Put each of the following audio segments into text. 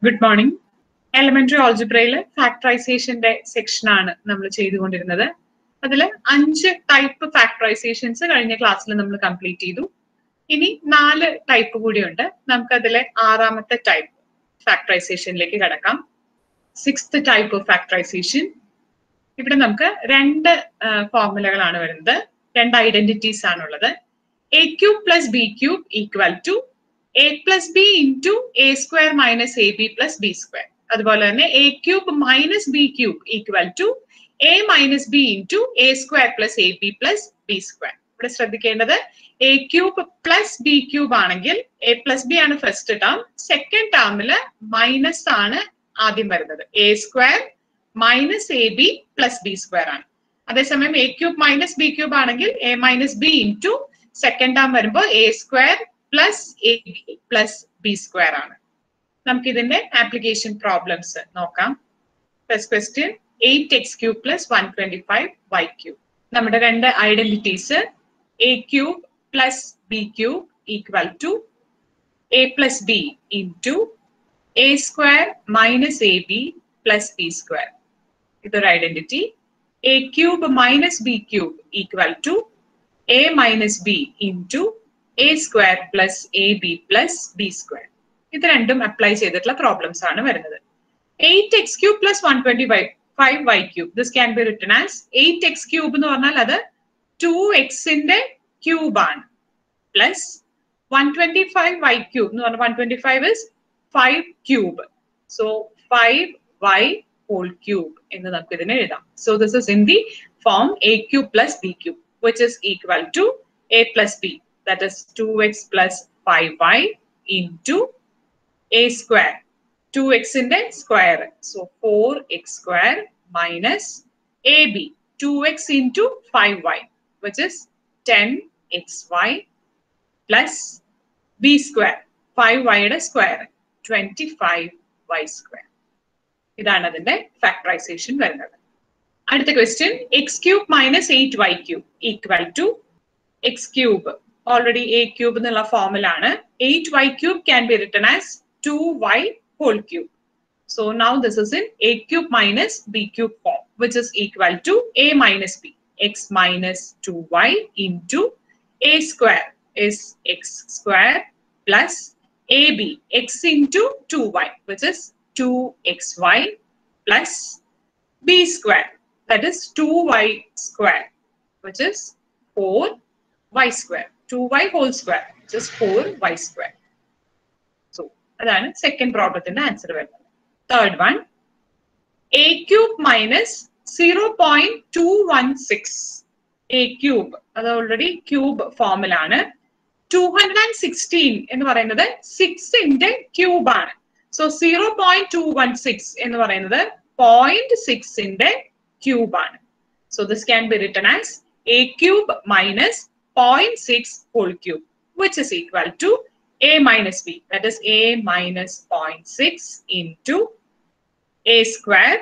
Good morning elementary ഓൾജിബ്രയില് ഫാക്ടറൈസേഷന്റെ section ആണ് നമ്മൾ ചെയ്തുകൊണ്ടിരുന്നത് അതിൽ അഞ്ച് ടൈപ്പ് ഫാക്ടറൈസേഷൻസ് കഴിഞ്ഞ ക്ലാസ്സിൽ നമ്മൾ കംപ്ലീറ്റ് ചെയ്തു ഇനി നാല് ടൈപ്പ് കൂടിയുണ്ട് നമുക്ക് അതിലെ ആറാമത്തെ ടൈപ്പ് ഫാക്ടറൈസേഷനിലേക്ക് കടക്കാം സിക്സ്ത് ടൈപ്പ് ഓഫ് ഫാക്ടറൈസേഷൻ ഇവിടെ നമുക്ക് രണ്ട് ഫോർമുലകളാണ് വരുന്നത് രണ്ട് ഐഡന്റിറ്റീസ് ആണുള്ളത് a cube plus B cube equal to a plus B into A square minus A B plus B square അതുപോലെ തന്നെ a cube minus b cube equal to a minus b into A square plus a B plus B square ഇവിടെ ശ്രദ്ധിക്കേണ്ടത് a cube plus B cube ആണെങ്കിൽ a plus b ആണ് first term second ടേമില് minus ആണ് ആദ്യം വരുന്നത് a square minus A B plus B square ആണ് അതേസമയം a cube minus b cube ആണെങ്കിൽ a minus b into second term വരുമ്പോൾ a square plus a B plus B square ആണ് നമുക്ക് ഇതിന്റെ ആപ്ലിക്കേഷൻ പ്രോബ്ലംസ് നോക്കാം first question eight X cube plus one twenty five y cube നമ്മുടെ രണ്ട് identities a cube plus B cube equal to a plus B into A square minus A B plus B square ഇതൊരു identity a cube minus b cube equal to a minus b into A square plus a B plus B square ഇത് രണ്ടും apply ചെയ്തിട്ടുള്ള problems ആണ് വരുന്നത് eight X cube plus one twenty five five y cube this can be written as eight X cube എന്ന് പറഞ്ഞാൽ അത് two എക്സിന്റെ cube ആണ് plus one twenty five y cube എന്ന് പറഞ്ഞാൽ one twenty five is five cube so five y whole cube എന്ന് നമുക്ക് ഇതിനെ എഴുതാം so this is in the form a cube plus B cube which is equal to a plus b that is 2x plus 5y into a square. 2x in the square. So 4x square minus ab. 2x into 5y, which is 10xy plus b square. 5y square. 25y square. ഇതാണ് അതിന്റെ factorization വരുന്നത് അടുത്ത question x cube minus eight y cube equal to x cube already a cube എന്നുള്ള ഫോമിലാണ് eight y cube can be written as two y whole cube so now this is in a cube minus b cube form which is equal to a minus b x minus two y into a square is x square plus a b x into two y which is to x y plus B square that is two y square which is four y square 2y whole square, just 4y square. So, അതാണ് second പ്രോബ്ലത്തിന്റെ answer വരുന്നത് third one a cube minus zero point two one six a cube അത് already cube ഫോമിലാണ് two hundred and sixteen എന്ന് പറയുന്നത് സിക്സിന്റെ cube ആണ് so zero point two one six എന്ന് പറയുന്നത് പോയിന്റ് സിക്സിന്റെ ക്യൂബ് ആണ് so this can be written as a cube minus 0.6 whole cube, which is equal to a minus b. That is a minus 0.6 into a square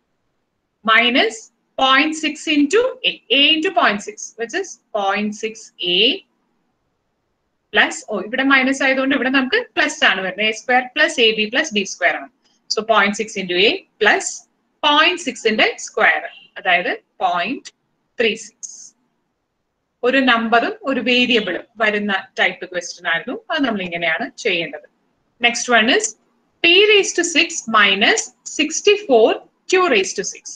minus 0.6 into a. a into 0.6, which is 0.6a plus, oh, ഇവിടെ minus ആയതുകൊണ്ട് ഇവിടെ നമുക്ക് plus ആണ് വരുന്നത് a square plus a B plus B square ആണ് so point six into A plus point സിക്സിന്റെ square അതായത് point three six ഒരു നമ്പറും ഒരു വേരിയബിളും വരുന്ന ടൈപ്പ് ക്വസ്റ്റ്യൻ ആയിരുന്നു അത് നമ്മൾ ഇങ്ങനെയാണ് ചെയ്യേണ്ടത് next one is p raise to six minus sixty four q raise to six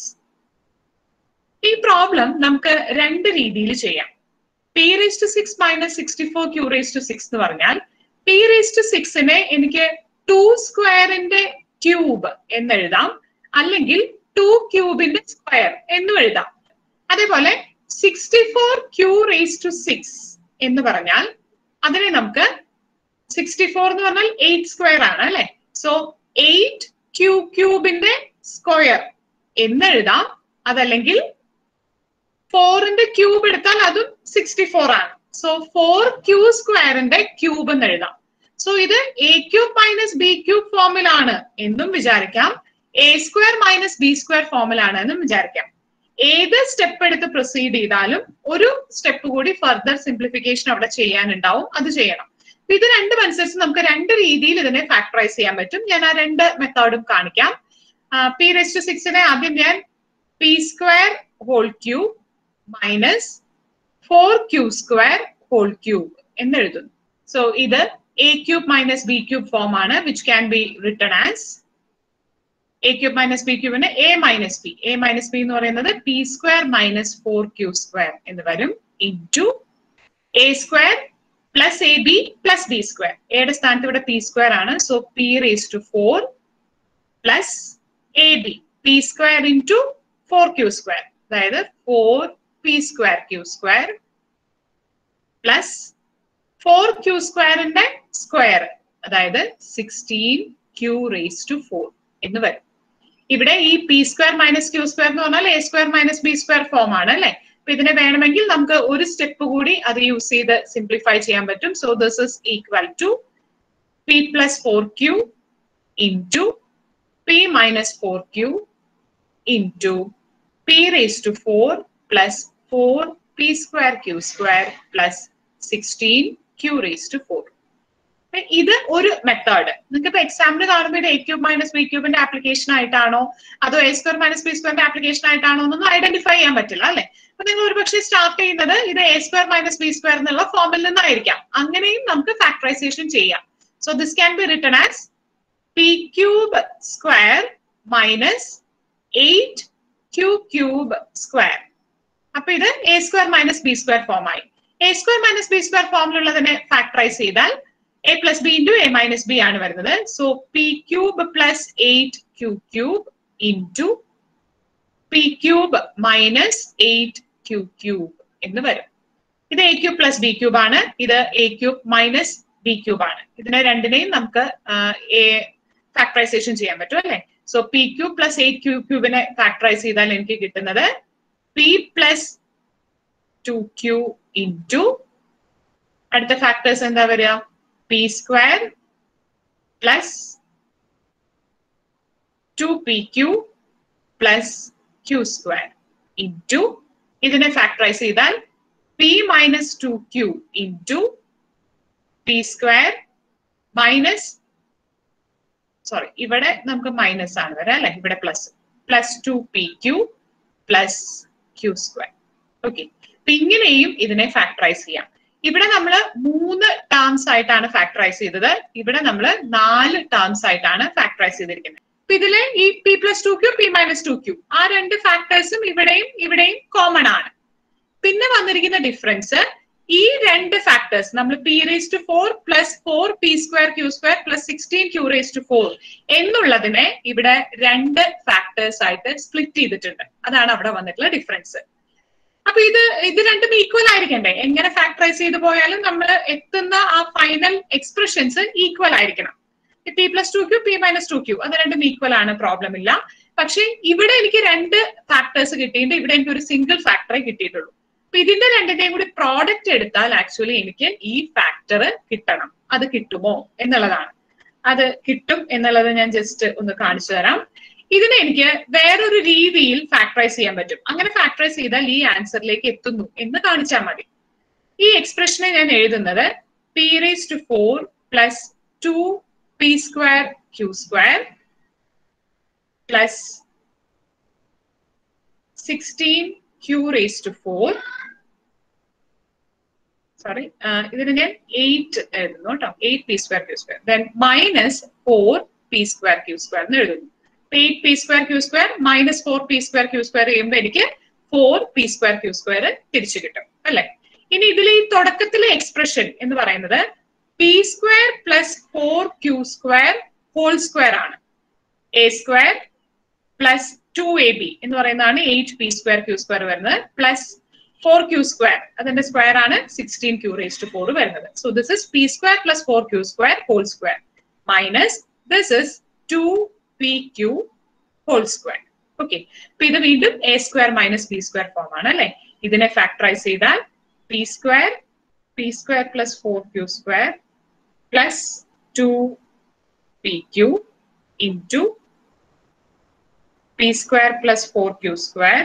ഈ പ്രോബ്ലം നമുക്ക് രണ്ട് രീതിയിൽ ചെയ്യാം p raise to six minus sixty four q raise to six എന്ന് പറഞ്ഞാൽ പി റേസ് ടു സിക്സിനെ എനിക്ക് ടു സ്ക്വയറിന്റെ ക്യൂബ് എന്ന് എഴുതാം അല്ലെങ്കിൽ ടു ക്യൂബിന്റെ സ്ക്വയർ എന്നും എഴുതാം അതേപോലെ sixty four q raise to six എന്ന് പറഞ്ഞാൽ അതിനെ നമുക്ക് സിക്സ്റ്റി ഫോർ എന്ന് പറഞ്ഞാൽ എയ്റ്റ് സ്ക്വയർ ആണ് അല്ലെ സോ എയ്റ്റ് ക്യൂ ക്യൂബിന്റെ സ്ക്വയർ എന്ന് എഴുതാം അതല്ലെങ്കിൽ ഫോറിന്റെ ക്യൂബ് എടുത്താൽ അതും സിക്സ്റ്റി ഫോർ ആണ് സോ ഫോർ ക്യൂ സ്ക്വയറിന്റെ ക്യൂബ് എന്ന് എഴുതാം സോ ഇത് A cube minus b cube ഫോമിലാണ് എന്നും വിചാരിക്കാം a square minus B square ഫോമിലാണ് എന്നും വിചാരിക്കാം ഏത് സ്റ്റെപ്പ് എടുത്ത് പ്രൊസീഡ് ചെയ്താലും ഒരു സ്റ്റെപ്പ് കൂടി ഫർദർ സിംപ്ലിഫിക്കേഷൻ അവിടെ ചെയ്യാനുണ്ടാവും അത് ചെയ്യണം ഇത് രണ്ടും അനുസരിച്ച് നമുക്ക് രണ്ട് രീതിയിൽ ഇതിനെ ഫാക്ടറൈസ് ചെയ്യാൻ പറ്റും ഞാൻ ആ രണ്ട് മെത്തേഡും കാണിക്കാം പി റെസ് ടു സിക്സിനെ ആദ്യം ഞാൻ p square whole cube minus four q square whole cube എന്ന് എഴുതുന്നു സോ ഇത് A cube minus b cube form ആണ് which can be written as a cube minus b ക്യൂബിന് a minus b a minus B എന്ന് പറയുന്നത് p square minus four q square എന്ന് വരും into A square plus a B plus B square എയുടെ സ്ഥാനത്ത് ഇവിടെ p square ആണ് so p raise to four plus a b p square into four q square അതായത് four p square q square plus four q സ്ക്വയറിന്റെ square അതായത് sixteen q raise to four എന്ന് വരും ഇവിടെ ഈ p square minus q square എന്ന് പറഞ്ഞാൽ a square minus B square form ആണ് അല്ലെ അപ്പൊ ഇതിനെ വേണമെങ്കിൽ നമുക്ക് ഒരു സ്റ്റെപ്പ് കൂടി അത് യൂസ് ചെയ്ത് സിംപ്ലിഫൈ ചെയ്യാൻ പറ്റും so this is equal to p plus four q into P minus four q into p raise to four plus four p square q square plus sixteen q raise to four ഇത് ഒരു method നിങ്ങൾക്ക് ഇപ്പൊ example കാണുമ്പോൾ ഇത് A cube minus b ക്യൂബിന്റെ application ആയിട്ടാണോ അതോ a square minus b സ്ക്വയറിന്റെ ആപ്ലിക്കേഷൻ ആയിട്ടാണോ എന്നൊന്നും ഐഡന്റിഫൈ ചെയ്യാൻ പറ്റില്ല അല്ലെ അപ്പൊ നിങ്ങൾ ഒരുപക്ഷെ സ്റ്റാർട്ട് ചെയ്യുന്നത് ഇത് a square minus B square എന്നുള്ള ഫോമിൽ നിന്നായിരിക്കാം അങ്ങനെയും നമുക്ക് ഫാക്ടറൈസേഷൻ ചെയ്യാം so this can be written as p cube square minus eight q cube square അപ്പൊ ഇത് a square minus B square form ആയി a square minus B square ഫോമിലുള്ളതിനെ ഫാക്ടറൈസ് ചെയ്താൽ a plus B into A minus b ആണ് വരുന്നത് so p cube plus eight q cube into p cube minus eight q cube എന്ന് വരും ഇത് A cube plus B cube ആണ് ഇത് A cube minus b cube ആണ് ഇതിനെ രണ്ടിനെയും നമുക്ക് എ ഫാക്ടറൈസേഷൻ ചെയ്യാൻ പറ്റും അല്ലെ so p cube plus eight q ക്യൂബിനെ ഫാക്ടറൈസ് ചെയ്താൽ എനിക്ക് കിട്ടുന്നത് p plus two q into അടുത്ത ഫാക്ടേഴ്സ് എന്താ വരിക p square plus two p q plus q square into ഇതിനെ ഫാക്ടറൈസ് ചെയ്താൽ p minus two q into p square minus sorry ഇവിടെ നമുക്ക് മൈനസ് ആണ് വരാം അല്ലെ ഇവിടെ plus plus two p q plus q square okay അപ്പൊ ഇങ്ങനെയും ഇതിനെ ഫാക്ടറൈസ് ചെയ്യാം ഇവിടെ നമ്മൾ മൂന്ന് ടേംസ് ആയിട്ടാണ് ഫാക്ടറൈസ് ചെയ്തത് ഇവിടെ നമ്മൾ നാല് ടേംസ് ആയിട്ടാണ് ഫാക്ടറൈസ് ചെയ്തിരിക്കുന്നത് അപ്പൊ ഇതില് ഈ p plus two q p minus two q ആ രണ്ട് ഫാക്ടേഴ്സും ഇവിടെയും ഇവിടെയും കോമൺ ആണ് പിന്നെ വന്നിരിക്കുന്ന ഡിഫറൻസ് ഈ രണ്ട് ഫാക്ടേഴ്സ് നമ്മൾ p raise to four plus four p square q square plus sixteen q raise to four എന്നുള്ളതിനെ ഇവിടെ രണ്ട് ഫാക്ടേഴ്സ് ആയിട്ട് സ്പ്ലിറ്റ് ചെയ്തിട്ടുണ്ട് അതാണ് അവിടെ വന്നിട്ടുള്ള ഡിഫറൻസ് അപ്പൊ ഇത് ഇത് രണ്ടും ഈക്വൽ ആയിരിക്കണ്ടേ എങ്ങനെ ഫാക്ടറൈസ് ചെയ്ത് പോയാലും നമ്മൾ എത്തുന്ന ആ ഫൈനൽ എക്സ്പ്രഷൻസ് ഈക്വൽ ആയിരിക്കണം p plus two q p minus two q അത് രണ്ടും ഈക്വൽ ആണ് പ്രോബ്ലം ഇല്ല പക്ഷെ ഇവിടെ എനിക്ക് രണ്ട് ഫാക്ടേഴ്സ് കിട്ടിയിട്ട് ഇവിടെ എനിക്ക് ഒരു സിംഗിൾ ഫാക്ടറേ കിട്ടിയിട്ടുള്ളൂ അപ്പൊ ഇതിന്റെ രണ്ടിന്റെയും കൂടി പ്രോഡക്റ്റ് എടുത്താൽ ആക്ച്വലി എനിക്ക് ഈ ഫാക്ടർ കിട്ടണം അത് കിട്ടുമോ എന്നുള്ളതാണ് അത് കിട്ടും എന്നുള്ളത് ഞാൻ ജസ്റ്റ് ഒന്ന് കാണിച്ചു തരാം ഇതിനെ എനിക്ക് വേറൊരു രീതിയിൽ ഫാക്ടറൈസ് ചെയ്യാൻ പറ്റും അങ്ങനെ ഫാക്ടറൈസ് ചെയ്താൽ ഈ ആൻസറിലേക്ക് എത്തുന്നു എന്ന് കാണിച്ചാൽ മതി ഈ എക്സ്പ്രഷനെ ഞാൻ എഴുതുന്നത് p raise to four plus two p square q square plus sixteen q raise to four sorry ഇതിന് ഞാൻ എയ്റ്റ് എഴുതുന്നു കേട്ടോ eight p square q square then minus four p square q square എന്ന് എഴുതുന്നു eight p square q square minus four p square q square ചെയ്യുമ്പോൾ എനിക്ക് four p square q square തിരിച്ചു കിട്ടും അല്ലെ ഇനി ഇതിൽ ഈ തുടക്കത്തിലെ എക്സ്പ്രഷൻ എന്ന് പറയുന്നത് p square plus four q square whole square ആണ് a square plus two A B എന്ന് പറയുന്നതാണ് eight p square q square വരുന്നത് പ്ലസ് ഫോർ ക്യൂ സ്ക്വയർ അതിന്റെ സ്ക്വയർ ആണ് sixteen q raise to four വരുന്നത് so this is p square plus four q square whole square minus this is two p q whole square okay അപ്പൊ ഇത് വീണ്ടും a square minus B square form ആണ് അല്ലെ ഇതിനെ factorise ചെയ്താൽ p square p square plus four q square plus two p q into p square plus four q square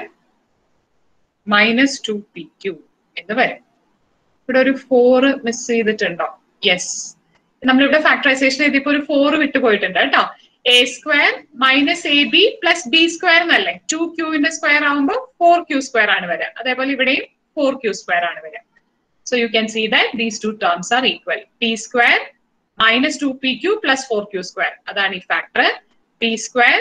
minus two p Q എന്ന് വരും ഇവിടെ ഒരു ഫോർ മിസ് ചെയ്തിട്ടുണ്ടോ yes നമ്മളിവിടെ ഫാക്ടറൈസേഷൻ എഴുതിയപ്പോ ഒരു ഫോർ വിട്ടുപോയിട്ടുണ്ട് കേട്ടോ a square minus A B plus B square എന്നല്ലേ ടു ക്യൂവിന്റെ സ്ക്വയർ ആകുമ്പോൾ ഫോർ ക്യൂ സ്ക്വയർ ആണ് വരിക അതേപോലെ ഇവിടെയും ഫോർ ക്യൂ സ്ക്വയർ ആണ് വരിക so you can see that these two terms are equal p square minus two p q plus four q square അതാണ് ഈ factor p square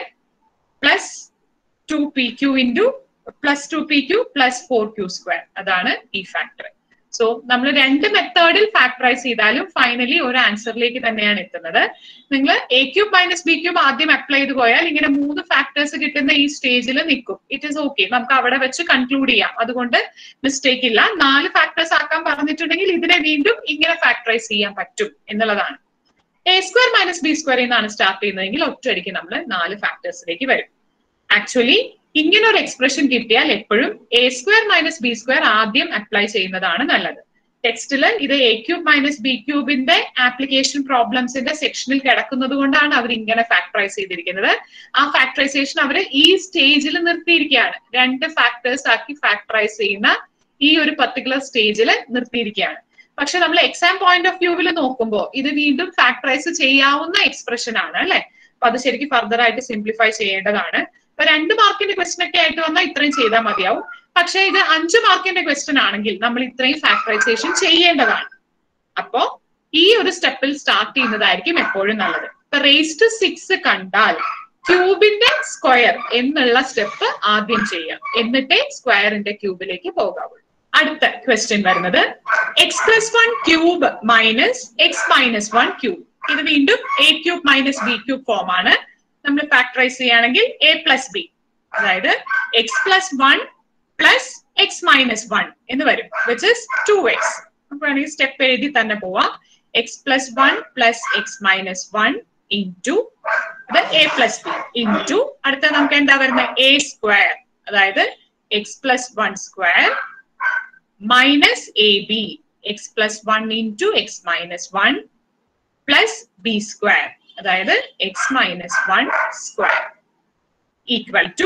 plus two p q into plus two p q plus four q square അതാണ് ഈ factor so നമ്മൾ രണ്ട് മെത്തേഡിൽ factorise ചെയ്താലും finally ഒരു ആൻസറിലേക്ക് തന്നെയാണ് എത്തുന്നത് നിങ്ങൾ a cube minus b cube ആദ്യം അപ്ലൈ ചെയ്ത് പോയാൽ ഇങ്ങനെ മൂന്ന് ഫാക്ടേഴ്സ് കിട്ടുന്ന ഈ സ്റ്റേജിൽ നിൽക്കും ഇറ്റ് ഇസ് ഓക്കെ നമുക്ക് അവിടെ വെച്ച് കൺക്ലൂഡ് ചെയ്യാം അതുകൊണ്ട് മിസ്റ്റേക്ക് ഇല്ല നാല് ഫാക്ടേഴ്സ് ആക്കാൻ പറഞ്ഞിട്ടുണ്ടെങ്കിൽ ഇതിനെ വീണ്ടും ഇങ്ങനെ ഫാക്ടറൈസ് ചെയ്യാൻ പറ്റും എന്നുള്ളതാണ് a square minus B square എന്നാണ് സ്റ്റാർട്ട് ചെയ്യുന്നതെങ്കിൽ ഒറ്റയടിക്ക് നമ്മൾ നാല് ഫാക്ടേഴ്സിലേക്ക് വരും ആക്ച്വലി ഇങ്ങനെ ഒരു എക്സ്പ്രഷൻ കിട്ടിയാൽ എപ്പോഴും a square minus B square ആദ്യം അപ്ലൈ ചെയ്യുന്നതാണ് നല്ലത് ടെക്സ്റ്റിൽ ഇത് എ ക്യൂബ് മൈനസ് ബി ക്യൂബിന്റെ ആപ്ലിക്കേഷൻ പ്രോബ്ലംസിന്റെ സെക്ഷനിൽ കിടക്കുന്നത് കൊണ്ടാണ് അവർ ഇങ്ങനെ ഫാക്ടറൈസ് ചെയ്തിരിക്കുന്നത് ആ ഫാക്ടറൈസേഷൻ അവർ ഈ സ്റ്റേജിൽ നിർത്തിയിരിക്കുകയാണ് രണ്ട് ഫാക്ടേഴ്സ് ആക്കി ഫാക്ടറൈസ് ചെയ്യുന്ന ഈ ഒരു പർട്ടിക്കുലർ സ്റ്റേജിൽ നിർത്തിയിരിക്കുകയാണ് പക്ഷെ നമ്മൾ എക്സാം പോയിന്റ് ഓഫ് വ്യൂവിൽ നോക്കുമ്പോൾ ഇത് വീണ്ടും ഫാക്ടറൈസ് ചെയ്യാവുന്ന എക്സ്പ്രഷൻ ആണ് അല്ലെ അപ്പൊ അത് ശരിക്കും ഫർദർ ആയിട്ട് സിംപ്ലിഫൈ ചെയ്യേണ്ടതാണ് ഇപ്പൊ രണ്ട് മാർക്കിന്റെ ക്വസ്റ്റൻ ഒക്കെ ആയിട്ട് വന്നാൽ ഇത്രയും ചെയ്താൽ മതിയാവും പക്ഷെ ഇത് അഞ്ച് മാർക്കിന്റെ ക്വസ്റ്റൻ ആണെങ്കിൽ നമ്മൾ ഇത്രയും ഫാക്ടറൈസേഷൻ ചെയ്യേണ്ടതാണ് അപ്പോ ഈ ഒരു സ്റ്റെപ്പിൽ സ്റ്റാർട്ട് ചെയ്യുന്നതായിരിക്കും എപ്പോഴും നല്ലത് ഇപ്പൊ റേസ് ടു സിക്സ് കണ്ടാൽ ക്യൂബിന്റെ സ്ക്വയർ എന്നുള്ള സ്റ്റെപ്പ് ആദ്യം ചെയ്യാം എന്നിട്ടേ സ്ക്വയറിന്റെ ക്യൂബിലേക്ക് പോകാവുള്ളൂ അടുത്ത ക്വസ്റ്റ്യൻ വരുന്നത് x plus one cube minus x minus one cube ഇത് വീണ്ടും a cube minus b cube form ആണ് നമ്മൾ ഫാക്ടറൈസ് ചെയ്യുകയാണെങ്കിൽ എ പ്ലസ് ബി അതായത് x plus one plus x minus one എന്ന് വരും വിച്ച് ഇസ് ടു എക്സ് നമുക്ക് വേണമെങ്കിൽ സ്റ്റെപ്പ് എഴുതി തന്നെ പോവാം x plus one plus x minus one into ഇത് എ പ്ലസ് ബി ഇൻറ്റു അടുത്ത നമുക്ക് എന്താ വരുന്നത് എ സ്ക്വയർ അതായത് x plus one square minus A b X plus one into X minus one plus B square അതായത് x minus one square equal to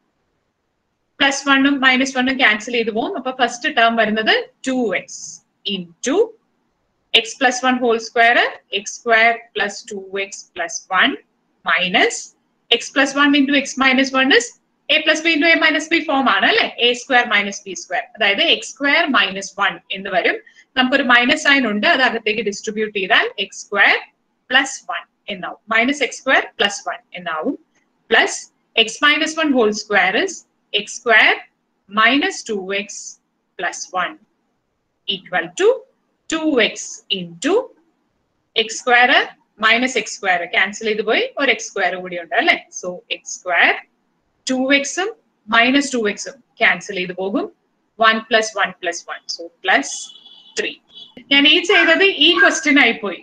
plus വണ്ണും minus വണ്ണും cancel ചെയ്തു പോകും അപ്പൊ ഫസ്റ്റ് ടേം വരുന്നത് two X into x plus one whole square x square plus two X plus one minus x plus one into X minus one is A plus B into A minus b form ആണ് അല്ലെ a square minus B square അതായത് x square minus one എന്ന് വരും നമുക്കൊരു minus sign ഉണ്ട് അത് അകത്തേക്ക് distribute ചെയ്താൽ എക്സ് സ്ക്വയർ പ്ലസ് വൺ എന്നാവും minus x square plus one എന്നാവും plus x minus one whole square is x square minus two X plus one equal to two X into x square minus x square cancel ചെയ്ത് പോയി ഒരു x square കൂടി ഉണ്ട് അല്ലെ so x square two എക്സും minus two എക്സും cancel ചെയ്ത് പോകും one plus one plus one so plus three ഞാൻ ഈ ചെയ്തത് ഈ ക്വസ്റ്റ്യൻ ആയി പോയി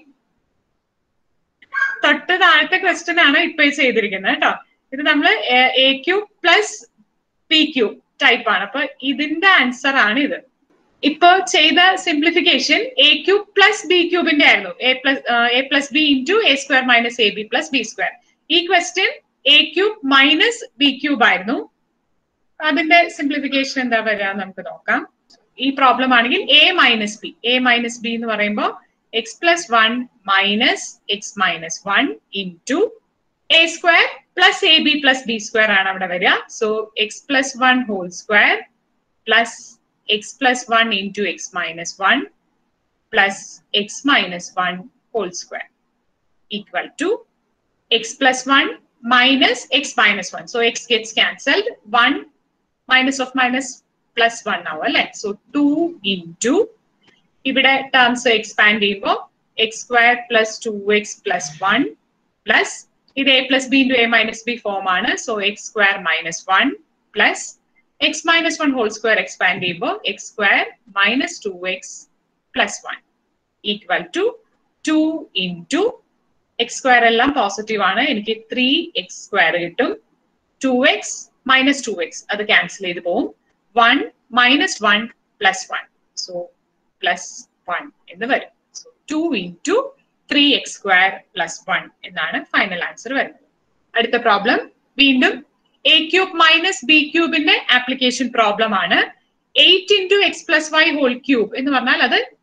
തൊട്ട് താഴത്തെ ക്വസ്റ്റ്യൻ ആണ് ഇപ്പൊ ഈ ചെയ്തിരിക്കുന്നത് കേട്ടോ ഇത് നമ്മൾ a Q plus p q type ആണ് അപ്പൊ ഇതിന്റെ ആൻസർ ആണ് ഇത് ഇപ്പൊ ചെയ്ത simplification a cube plus b ക്യൂബിന്റെ ആയിരുന്നു a plus a plus B into A square minus A B plus B square ഈ question a cube minus b cube ആയിരുന്നു അതിന്റെ സിംപ്ലിഫിക്കേഷൻ എന്താ വരിക നമുക്ക് നോക്കാം ഈ പ്രോബ്ലം ആണെങ്കിൽ a minus b a minus B എന്ന് പറയുമ്പോൾ x plus one minus x minus one into A square plus a B plus B square ആണ് അവിടെ വരിക so x plus one whole square plus x plus one into X minus one plus x minus one whole square equal to X plus one minus x minus 1. So x gets cancelled. 1 minus of minus plus 1 now. അല്ലേ so two into ഇവിടെ terms expand ചെയ്യുമ്പോൾ x square plus two X plus one plus ഇത് a plus B into A minus b form ആണ് so x square minus one plus x minus one whole square expand ചെയ്യുമ്പോൾ x square minus two X plus one equal to two into x square എല്ലാം positive ആണ് എനിക്ക് three x square കിട്ടും two x minus two x അത് cancel ചെയ്ത് പോകും one minus one plus one so plus one എന്ന് വരും so two into three x square plus one എന്നാണ് ഫൈനൽ ആൻസർ വരുന്നത് അടുത്ത പ്രോബ്ലം വീണ്ടും എ ക്യൂബ് മൈനസ് ബി ക്യൂബിന്റെ ആപ്ലിക്കേഷൻ പ്രോബ്ലം ആണ് eight into x plus y whole cube എന്ന് പറഞ്ഞാൽ അത്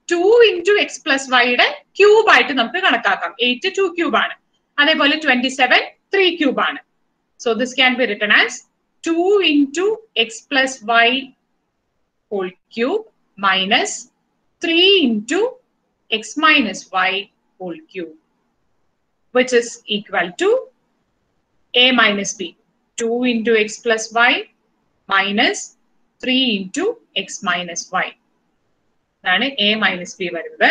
ടു ഇൻറ്റു എക്സ് പ്ലസ് വൈയുടെ ക്യൂബ് ആയിട്ട് നമുക്ക് കണക്കാക്കാം എയ്റ്റ് ടു ക്യൂബ് ആണ് അതേപോലെ ട്വന്റി സെവൻ ത്രീ ക്യൂബ് ആണ് so this can be written as to into x plus y whole cube minus three into X minus Y whole cube which is equal to a minus b two into x plus Y minus three into X minus y ഇതാണ് a minus b വരുന്നത്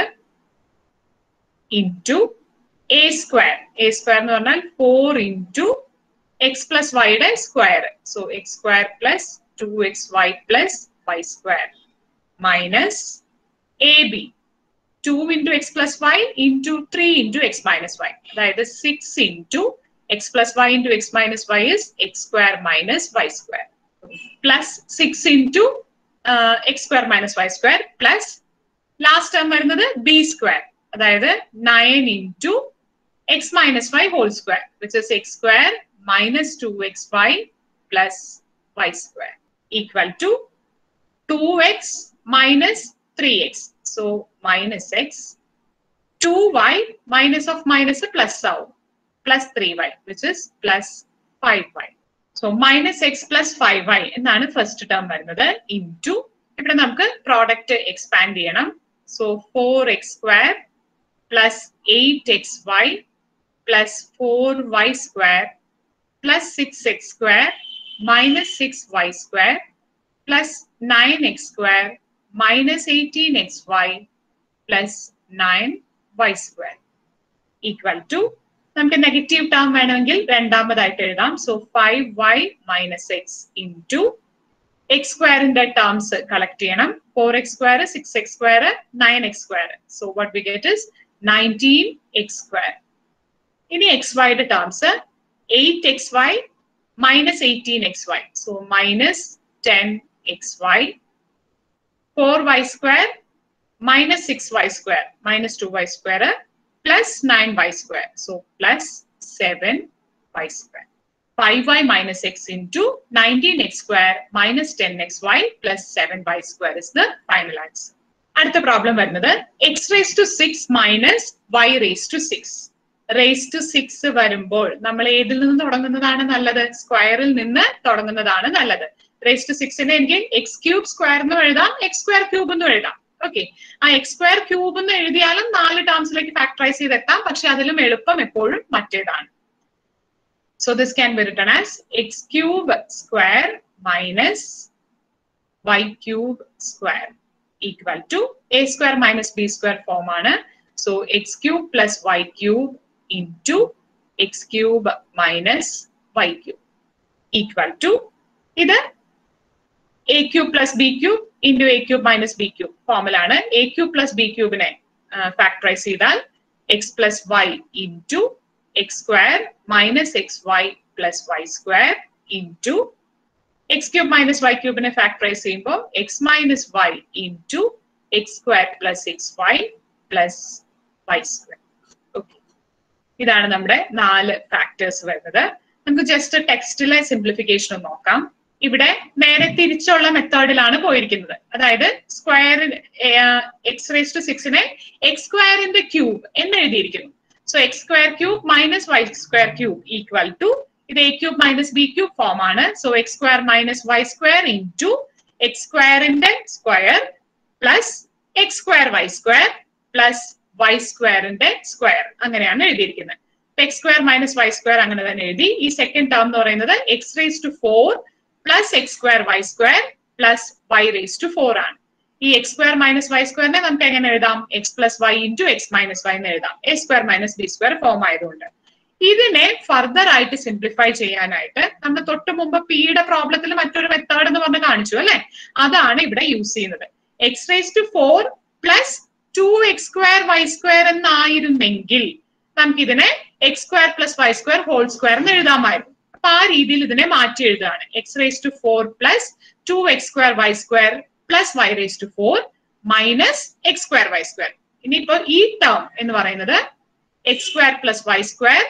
into A square a square എന്ന് പറഞ്ഞാൽ four into x plus വൈയുടെ square so x square plus two x y plus y square minus A b two into x plus y into three into X minus y അതായത് six into x plus y into X minus y is x square minus y square plus six into x square minus y square plus last term വരുന്നത് b square അതായത് nine into X minus Y whole square which is x square minus two x y plus y square equal to two x minus three x so minus x two Y minus of minus plus ആവും plus three y which is plus five y so minus x plus five y എന്നാണ് first term വരുന്നത് into ഇവിടെ നമുക്ക് product expand ചെയ്യണം so four X square plus eight x y plus four y square plus six x square minus six y square plus nine x square minus eighteen X y plus nine Y square equal to നമുക്ക് negative term വേണമെങ്കിൽ രണ്ടാമതായിട്ട് എഴുതാം so five y minus X into x സ്ക്വയറിന്റെ terms collect ചെയ്യണം four X square six x square nine x square so what we get is nineteen x square ഇനി x വൈയുടെ terms eight x y minus eighteen X y so minus ten x y four y square minus six y square minus two y square plus 9y square. So plus 7y square. 5y minus x into 19x square minus 10xy plus 7y square is the final answer. അടുത്ത problem വരുന്നത് x raise to six minus y raise to six raise to six വരുമ്പോൾ നമ്മൾ ഏതിൽ നിന്ന് തുടങ്ങുന്നതാണ് നല്ലത് സ്ക്വയറിൽ നിന്ന് തുടങ്ങുന്നതാണ് നല്ലത് റേസ് ടു സിക്സിനെ എനിക്ക് എക്സ് ക്യൂബ് സ്ക്വയർ എന്ന് എഴുതാം എക്സ് സ്ക്വയർ ക്യൂബ് എന്നും എഴുതാം ഓക്കെ ആ എക്സ് സ്ക്വയർ ക്യൂബ് എന്ന് എഴുതിയാലും നാല് ടേംസിലേക്ക് ഫാക്ടറൈസ് ചെയ്തെത്താം പക്ഷെ അതിലും എളുപ്പം എപ്പോഴും മറ്റേതാണ് so this can be written as x cube square minus y cube square equal to a square minus B square form ആണ് so x cube plus y cube into x cube minus y cube equal to ഇത് A cube plus B cube into a cube minus b cube ഫോമിലാണ് a cube plus b ക്യൂബിനെ factorise ചെയ്താൽ x plus y into x square minus x y plus y square into x cube minus y ക്യൂബിനെ factorise ചെയ്യുമ്പോൾ x minus Y into x square plus x y plus y square okay ഇതാണ് നമ്മുടെ നാല് factors വരുന്നത് നമുക്ക് just ടെക്സ്റ്റിലെ simplification നോക്കാം ഇവിടെ നേരെ തിരിച്ചുള്ള മെത്തേഡിലാണ് പോയിരിക്കുന്നത് അതായത് സ്ക്വയർ എക്സ് റേസ് ടു സിക്സിനെ എക്സ് സ്ക്വയറിന്റെ ക്യൂബ് എന്ന് എഴുതിയിരിക്കുന്നു so x square cube minus y square cube equal to ഇത് A cube minus b cube form ആണ് so x square minus y square into x സ്ക്വയറിന്റെ square plus x square y square plus y സ്ക്വയറിന്റെ square അങ്ങനെയാണ് എഴുതിയിരിക്കുന്നത് x square minus y square അങ്ങനെ തന്നെ എഴുതി ഈ സെക്കൻഡ് ടേം എന്ന് പറയുന്നത് x raise to four plus x square y square plus y raise to four ആണ് ഈ എക്സ് സ്ക്വയർ മൈനസ് വൈ സ്ക്വയറിനെ നമുക്ക് എങ്ങനെ എഴുതാം x plus y into X minus y എന്ന് എഴുതാം a square minus B square form ആയതുകൊണ്ട് ഇതിനെ ഫർദർ ആയിട്ട് സിംപ്ലിഫൈ ചെയ്യാനായിട്ട് നമ്മൾ തൊട്ട് മുമ്പ് പിയുടെ പ്രോബ്ലത്തിൽ മറ്റൊരു മെത്തേഡ് എന്ന് പറഞ്ഞ് കാണിച്ചു അല്ലെ അതാണ് ഇവിടെ യൂസ് ചെയ്യുന്നത് x raise to four plus two x square y square എന്നായിരുന്നെങ്കിൽ നമുക്കിതിനെ x square plus y square whole square എന്ന് എഴുതാമായിരുന്നു അപ്പൊ ആ രീതിയിൽ ഇതിനെ മാറ്റി എഴുതുകയാണ് x raise to four plus two x square y square plus y raise to four minus x square y square ഇനിയിപ്പോ ഈ ടേം എന്ന് പറയുന്നത് x square plus y square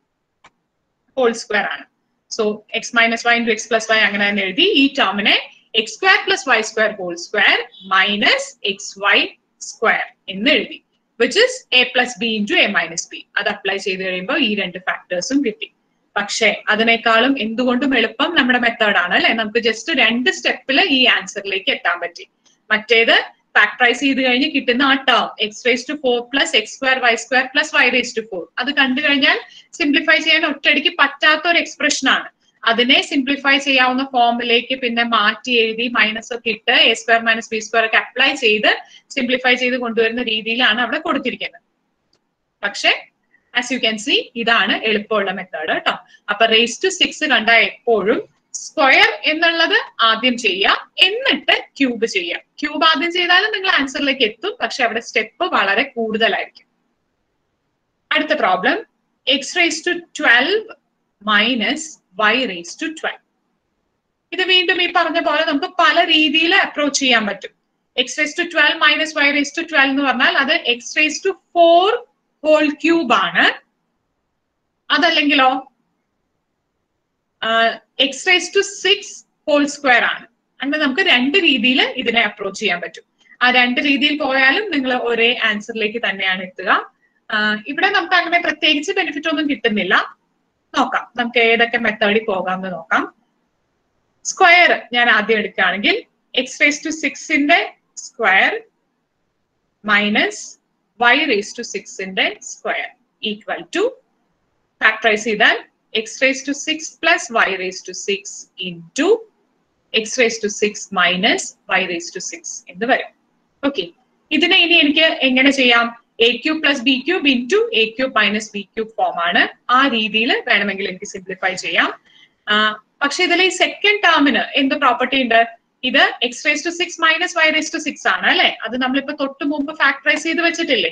whole square ആണ് so x minus Y into x plus y അങ്ങനെ തന്നെ എഴുതി ഈ ടേമിനെ x square plus y square whole square minus x y square എന്ന് എഴുതി which is A plus B into A minus b അത് apply ചെയ്ത് കഴിയുമ്പോൾ ഈ രണ്ട് ഫാക്ടേഴ്സും കിട്ടി പക്ഷേ അതിനേക്കാളും എന്തുകൊണ്ടും എളുപ്പം നമ്മുടെ മെത്തേഡാണ് അല്ലെ നമുക്ക് ജസ്റ്റ് രണ്ട് സ്റ്റെപ്പിൽ ഈ ആൻസറിലേക്ക് എത്താൻ പറ്റി മറ്റേത് ഫാക്ടറൈസ് ചെയ്ത് കഴിഞ്ഞ് കിട്ടുന്ന ആ term x raise to four plus x square y square plus y raise to four അത് കണ്ടു കഴിഞ്ഞാൽ സിംപ്ലിഫൈ ചെയ്യാൻ ഒറ്റയടിക്ക് പറ്റാത്ത ഒരു എക്സ്പ്രഷൻ ആണ് അതിനെ സിംപ്ലിഫൈ ചെയ്യാവുന്ന ഫോമിലേക്ക് പിന്നെ മാറ്റി എഴുതി മൈനസ് ഒക്കെ ഇട്ട് a square minus B square ഒക്കെ അപ്ലൈ ചെയ്ത് സിംപ്ലിഫൈ ചെയ്ത് കൊണ്ടുവരുന്ന രീതിയിലാണ് അവിടെ കൊടുത്തിരിക്കുന്നത് പക്ഷെ ആസ് യു ക്യാൻ സി ഇതാണ് എളുപ്പമുള്ള മെത്തേഡ് കേട്ടോ അപ്പൊ റേസ് ടു സിക്സ് കണ്ട എപ്പോഴും സ്ക്വയർ എന്നുള്ളത് ആദ്യം ചെയ്യാം എന്നിട്ട് ക്യൂബ് ചെയ്യാം ക്യൂബ് ആദ്യം ചെയ്താലും നിങ്ങൾ ആൻസറിലേക്ക് എത്തും പക്ഷെ അവിടെ സ്റ്റെപ്പ് വളരെ കൂടുതലായിരിക്കും അടുത്ത problem x raise to twelve minus y raise to twelve ഇത് വീണ്ടും ഈ പറഞ്ഞ പോലെ നമുക്ക് പല രീതിയിൽ അപ്രോച്ച് ചെയ്യാൻ പറ്റും x raise to twelve minus y raise to twelve എന്ന് പറഞ്ഞാൽ അത് x raise to four whole cube ആണ് അതല്ലെങ്കിലോ x raise to six whole square ആണ് അങ്ങനെ നമുക്ക് രണ്ട് രീതിയിൽ ഇതിനെ അപ്രോച്ച് ചെയ്യാൻ പറ്റും ആ രണ്ട് രീതിയിൽ പോയാലും നിങ്ങൾ ഒരേ ആൻസറിലേക്ക് തന്നെയാണ് എത്തുക ഇവിടെ നമുക്ക് അങ്ങനെ പ്രത്യേകിച്ച് ബെനിഫിറ്റ് ഒന്നും കിട്ടുന്നില്ല നോക്കാം നമുക്ക് ഏതൊക്കെ മെത്തേഡിൽ പോകാമെന്ന് നോക്കാം സ്ക്വയർ ഞാൻ ആദ്യം എടുക്കുകയാണെങ്കിൽ എക്സ് റേസ് ടു സിക്സിന്റെ square minus y raise to സിക്സിന്റെ സ്ക്വയർ ഈക്വൽ ടു ഫാക്ടറൈസ് ചെയ്താൽ x raise to six plus y raise to six into x raise to six minus y raise to six എന്ന് വരും okay ഇതിനെ ഇനി എനിക്ക് എങ്ങനെ ചെയ്യാം a cube plus B cube into a cube minus b cube form ആണ് ആ രീതിയിൽ വേണമെങ്കിൽ എനിക്ക് സിംപ്ലിഫൈ ചെയ്യാം പക്ഷെ ഇതിൽ ഈ സെക്കൻഡ് ടേമിന് എന്ത് പ്രോപ്പർട്ടി ഉണ്ട് ഇത് x raise to six minus y raise to six ആണ് അല്ലെ അത് നമ്മളിപ്പോ തൊട്ട് മുമ്പ് ഫാക്ടറൈസ് ചെയ്ത് വെച്ചിട്ടില്ലേ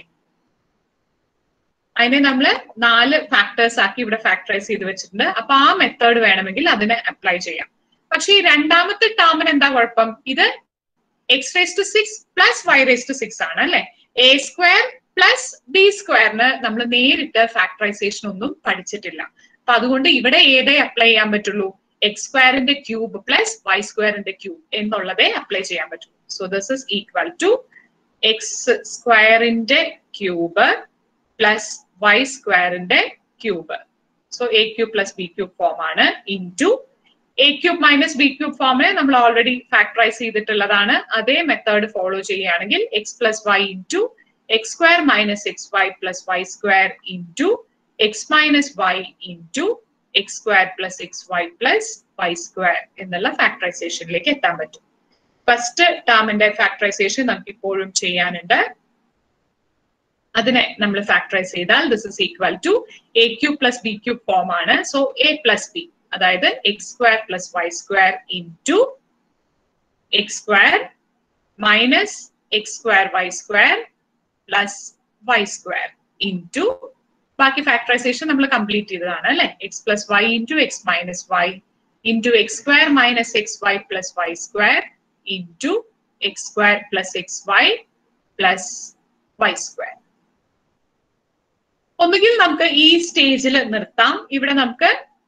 അതിനെ നമ്മൾ നാല് ഫാക്ടേഴ്സ് ആക്കി ഇവിടെ ഫാക്ടറൈസ് ചെയ്ത് വെച്ചിട്ടുണ്ട് അപ്പൊ ആ മെത്തേഡ് വേണമെങ്കിൽ അതിനെ അപ്ലൈ ചെയ്യാം പക്ഷെ ഈ രണ്ടാമത്തെ ടേമിന് എന്താ കുഴപ്പം ഇത് x raise to six plus y raise to six ആണ് അല്ലെ എ സ്ക്വയർ പ്ലസ് ബി സ്ക്വയറിന് നമ്മൾ നേരിട്ട് ഫാക്ടറൈസേഷൻ ഒന്നും പഠിച്ചിട്ടില്ല അപ്പൊ അതുകൊണ്ട് ഇവിടെ ഏതേ അപ്ലൈ ചെയ്യാൻ പറ്റുള്ളൂ എക്സ് സ്ക്വയറിന്റെ ക്യൂബ് പ്ലസ് വൈ സ്ക്വയറിന്റെ ക്യൂബ് എന്നുള്ളതേ അപ്ലൈ ചെയ്യാൻ പറ്റുള്ളൂ so this is equal to x സ്ക്വയറിന്റെ ക്യൂബ് പ്ലസ് വൈ സ്ക്വയറിന്റെ cube so a cube plus B cube form ആണ് into a cube minus b cube ഫോമിനെ നമ്മൾ ഓൾറെഡി ഫാക്ടറൈസ് ചെയ്തിട്ടുള്ളതാണ് അതേ മെത്തേഡ് ഫോളോ ചെയ്യുകയാണെങ്കിൽ x plus y into x square minus x y plus y square into X minus Y into x square plus x y plus y square എന്നുള്ള ഫാക്ടറൈസേഷനിലേക്ക് എത്താൻ പറ്റും first ടേമിന്റെ factorisation നമുക്ക് ഇപ്പോഴും ചെയ്യാനുണ്ട് അതിനെ നമ്മൾ ഫാക്ടറൈസ് ചെയ്താൽ this is equal to a cube plus B cube form ആണ് സോ എ പ്ലസ് ബി അതായത് x square plus y square into x square minus x square y square plus y square into ബാക്കി factorisation നമ്മൾ complete ചെയ്തതാണ് അല്ലെ x plus y into X minus Y into x square minus x y plus y square into x square plus x y plus y square ഒന്നുകിൽ നമുക്ക് ഈ സ്റ്റേജിൽ നിർത്താം ഇവിടെ നമുക്ക്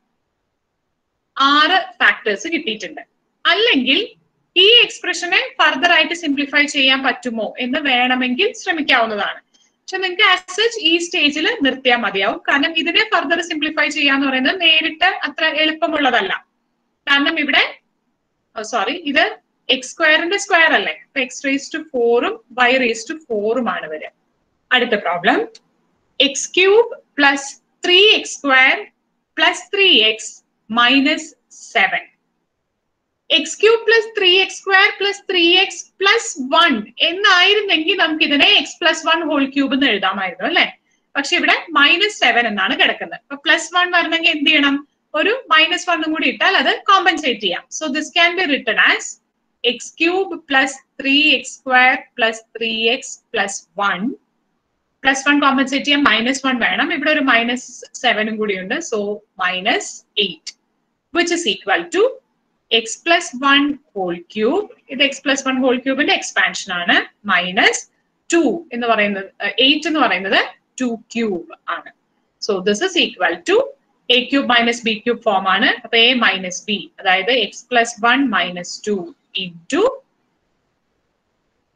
ആറ് ഫാക്ടേഴ്സ് കിട്ടിയിട്ടുണ്ട് അല്ലെങ്കിൽ ഈ എക്സ്പ്രഷനെ ഫർദർ ആയിട്ട് സിംപ്ലിഫൈ ചെയ്യാൻ പറ്റുമോ എന്ന് വേണമെങ്കിൽ ശ്രമിക്കാവുന്നതാണ് പക്ഷെ നിങ്ങൾക്ക് ആസ് സച്ച് ഈ സ്റ്റേജിൽ നിർത്തിയാൽ മതിയാവും കാരണം ഇതിനെ ഫർദർ സിംപ്ലിഫൈ ചെയ്യാന്ന് പറയുന്നത് നേരിട്ട് അത്ര എളുപ്പമുള്ളതല്ല കാരണം ഇവിടെ സോറി ഇത് എക്സ് സ്ക്വയറിന്റെ സ്ക്വയർ അല്ലേ അപ്പൊ എക്സ് റേസ് ടു ഫോറും വൈ റേസ് ടു ഫോറും ആണ് വരിക അടുത്ത problem x cube plus three x square plus three x minus seven x cube plus three x square plus three x plus one എന്നായിരുന്നെങ്കിൽ നമുക്ക് ഇതിനെ x plus one whole cube എന്ന് എഴുതാമായിരുന്നു അല്ലെ പക്ഷെ ഇവിടെ മൈനസ് സെവൻ എന്നാണ് കിടക്കുന്നത് അപ്പൊ പ്ലസ് വൺ വരണമെങ്കിൽ എന്ത് ചെയ്യണം ഒരു മൈനസ് വണ്ണും കൂടി ഇട്ടാൽ അത് കോമ്പൻസേറ്റ് ചെയ്യാം so this can be written as x cube plus three x square plus three x plus one plus one compensate ചെയ്യാൻ മൈനസ് വൺ വേണം ഇവിടെ ഒരു മൈനസ് സെവനും കൂടി ഉണ്ട് so minus eight which is equal to X plus one whole cube ഇത് x plus one whole ക്യൂബിന്റെ expansion ആണ് മൈനസ് ടു എന്ന് പറയുന്നത് എയ്റ്റ് എന്ന് പറയുന്നത് ടു ക്യൂബ് ആണ് so this is equal to a cube minus b cube form ആണ് അപ്പൊ എ മൈനസ് ബി അതായത് x plus one minus two into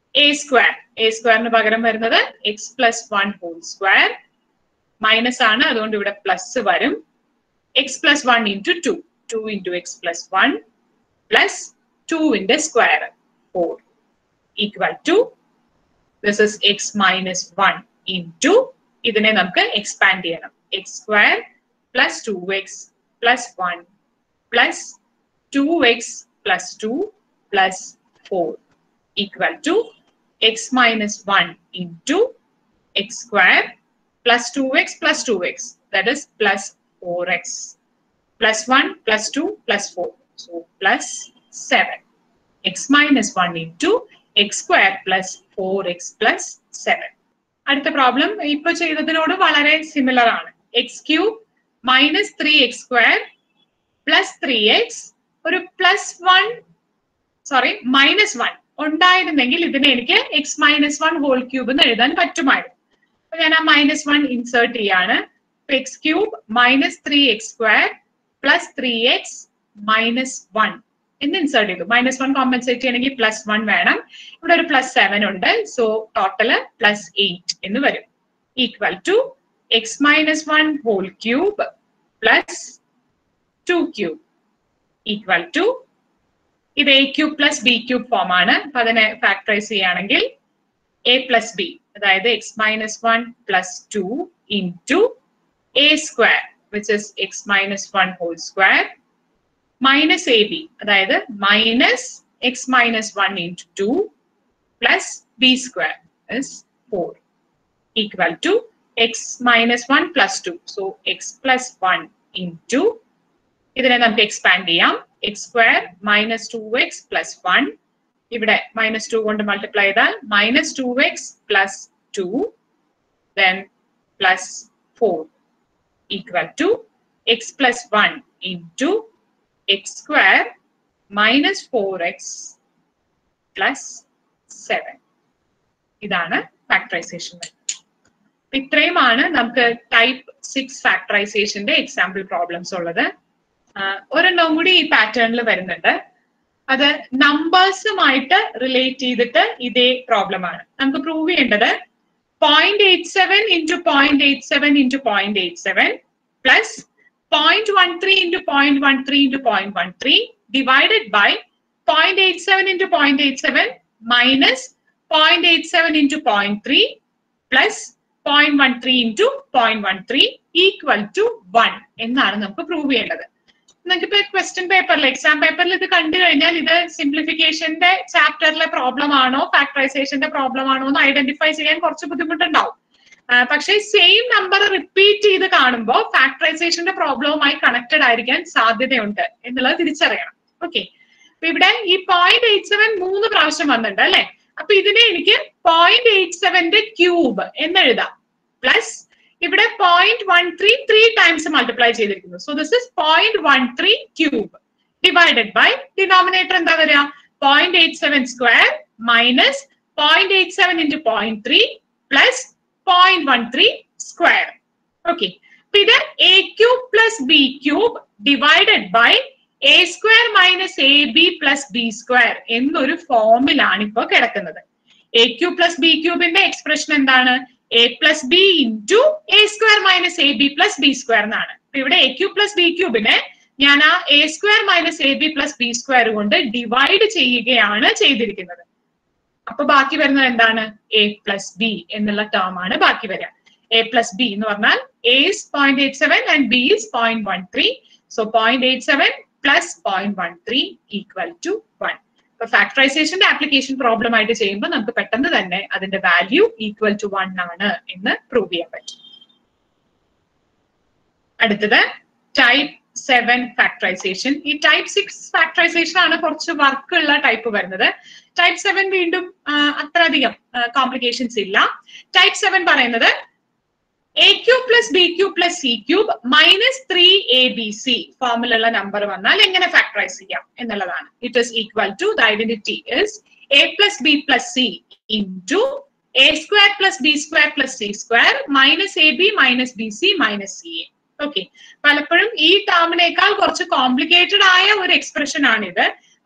A square a സ്ക്വയറിന് പകരം വരുന്നത് x plus one whole square minus ആണ് അതുകൊണ്ട് ഇവിടെ പ്ലസ് വരും x plus one into two two into x plus one plus ടുവിന്റെ square four equal to this is x minus one into ഇതിനെ നമുക്ക് എക്സ്പാൻഡ് ചെയ്യണം x square plus two X plus one plus two X plus two plus four equal to x minus 1 into x square plus 2x plus 2x that is plus 4x plus 1 plus 2 plus 4 so plus 7 x minus 1 into x square plus 4x plus 7 അടുത്ത problem ഇപ്പൊ ചെയ്തതിനോട് വളരെ similar ആണ് x cube minus three x square plus three x ഒരു plus one sorry minus one ഉണ്ടായിരുന്നെങ്കിൽ ഇതിനെ എനിക്ക് x minus one whole cube എന്ന് എഴുതാൻ പറ്റുമായിരുന്നു അപ്പൊ ഞാൻ ആ മൈനസ് വൺ ഇൻസേർട്ട് ചെയ്യാണ് x cube minus three x square plus three x minus one എന്ന് ഇൻസേർട്ട് ചെയ്തു മൈനസ് വൺ കോമ്പൻസേറ്റ് ചെയ്യണമെങ്കിൽ പ്ലസ് വൺ വേണം ഇവിടെ ഒരു പ്ലസ് സെവൻ ഉണ്ട് സോ ടോട്ടല് പ്ലസ് എയ്റ്റ് എന്ന് വരും equal to x minus one whole cube plus two cube equal to ഇത് A cube plus B cube form ആണ് അപ്പൊ അതിനെ ഫാക്ടറൈസ് ചെയ്യുകയാണെങ്കിൽ എ പ്ലസ് ബി അതായത് x minus one plus two into A square which is x minus one whole square minus A b അതായത് minus x minus one into two plus B square is four equal to x minus one plus two so x plus one into ഇതിനെ നമുക്ക് expand ചെയ്യാം x square minus two X plus one ഇവിടെ minus two കൊണ്ട് multiply ചെയ്താൽ minus two X plus two then plus four equal to X plus one into x square minus four x plus seven ഇതാണ് factorisation ഇത്രയുമാണ് നമുക്ക് type six ഫാക്ടറൈസേഷന്റെ example problems ഉള്ളത് ഒരെണ്ണം കൂടി ഈ പാറ്റേണിൽ വരുന്നുണ്ട് അത് നമ്പേഴ്സുമായിട്ട് റിലേറ്റ് ചെയ്തിട്ട് ഇതേ പ്രോബ്ലം ആണ് നമുക്ക് പ്രൂവ് ചെയ്യേണ്ടത് point eight seven into point eight seven into point eight seven plus point one three into point one three into point one three divided by point eight seven into point eight seven minus point eight seven into point three plus point one three into point one three equal to one എന്നാണ് നമുക്ക് prove ചെയ്യേണ്ടത് നമുക്കിപ്പോ question പേപ്പറിൽ exam പേപ്പറിൽ ഇത് കണ്ടു കഴിഞ്ഞാൽ ഇത് സിംപ്ലിഫിക്കേഷന്റെ ചാപ്റ്ററിലെ പ്രോബ്ലം ആണോ ഫാക്ടറൈസേഷന്റെ പ്രോബ്ലം ആണോ എന്ന് ഐഡന്റിഫൈ ചെയ്യാൻ കുറച്ച് ബുദ്ധിമുട്ടുണ്ടാവും പക്ഷേ സെയിം നമ്പർ റിപ്പീറ്റ് ചെയ്ത് കാണുമ്പോൾ ഫാക്ടറൈസേഷന്റെ പ്രോബ്ലവുമായി കണക്റ്റഡ് ആയിരിക്കാൻ സാധ്യതയുണ്ട് എന്നുള്ളത് തിരിച്ചറിയണം ഓക്കെ അപ്പൊ ഇവിടെ ഈ പോയിന്റ് എയ്റ്റ് സെവൻ മൂന്ന് പ്രാവശ്യം വന്നിട്ടുണ്ട് അല്ലെ അപ്പൊ ഇതിനെ എനിക്ക് പോയിന്റ് എയ്റ്റ് സെവന്റെ ക്യൂബ് എന്ന് എഴുതാം പ്ലസ് ഇവിടെ point one three three times multiply ചെയ്തിരിക്കുന്നു so this is point one three cube divided by denominator എന്താ വരിക point eight seven square minus point eight seven into point three plus point one three square okay ഇത് A cube plus B cube divided by a square minus A B plus B square എന്നൊരു ഫോമിലാണ് ഇപ്പോൾ കിടക്കുന്നത് a cube plus b ക്യൂബിന്റെ expression എന്താണ് a plus B into A square minus A B plus B square എന്നാണ് ഇവിടെ a cube plus b ക്യൂബിനെ ഞാൻ ആ a square minus A B plus B square കൊണ്ട് ഡിവൈഡ് ചെയ്യുകയാണ് ചെയ്തിരിക്കുന്നത് അപ്പൊ ബാക്കി വരുന്നത് എന്താണ് എ പ്ലസ് ബി എന്നുള്ള ടേം ആണ് ബാക്കി വരിക എ പ്ലസ് ബി എന്ന് പറഞ്ഞാൽ a is point eight seven and b is point one three so point eight seven plus point one three equal to one ഇപ്പൊ ഫാക്ടറൈസേഷന്റെ ആപ്ലിക്കേഷൻ പ്രോബ്ലം ആയിട്ട് ചെയ്യുമ്പോൾ നമുക്ക് പെട്ടെന്ന് തന്നെ അതിന്റെ വാല്യൂ ഈക്വൽ ടു വൺ ആണ് എന്ന് പ്രൂവ് ചെയ്യാൻ പറ്റും അടുത്തത് ടൈപ്പ് സെവൻ ഫാക്ടറൈസേഷൻ ഈ ടൈപ്പ് സിക്സ് ഫാക്ടറൈസേഷൻ ആണ് കുറച്ച് വർക്ക് ഉള്ള ടൈപ്പ് വരുന്നത് ടൈപ്പ് സെവൻ വീണ്ടും അത്ര അധികം കോംപ്ലിക്കേഷൻസ് ഇല്ല ടൈപ്പ് സെവൻ പറയുന്നത് a cube plus B cube plus C cube minus three A B c ഫോമിലുള്ള നമ്പർ വന്നാൽ എങ്ങനെ ഫാക്ടറൈസ് ചെയ്യാം എന്നുള്ളതാണ് it is equal to the identity is A plus B plus C into A square plus B square plus C square minus A B minus B C minus C a okay പലപ്പോഴും ഈ ടേമിനേക്കാൾ കുറച്ച് complicated ആയ ഒരു expression ആണിത്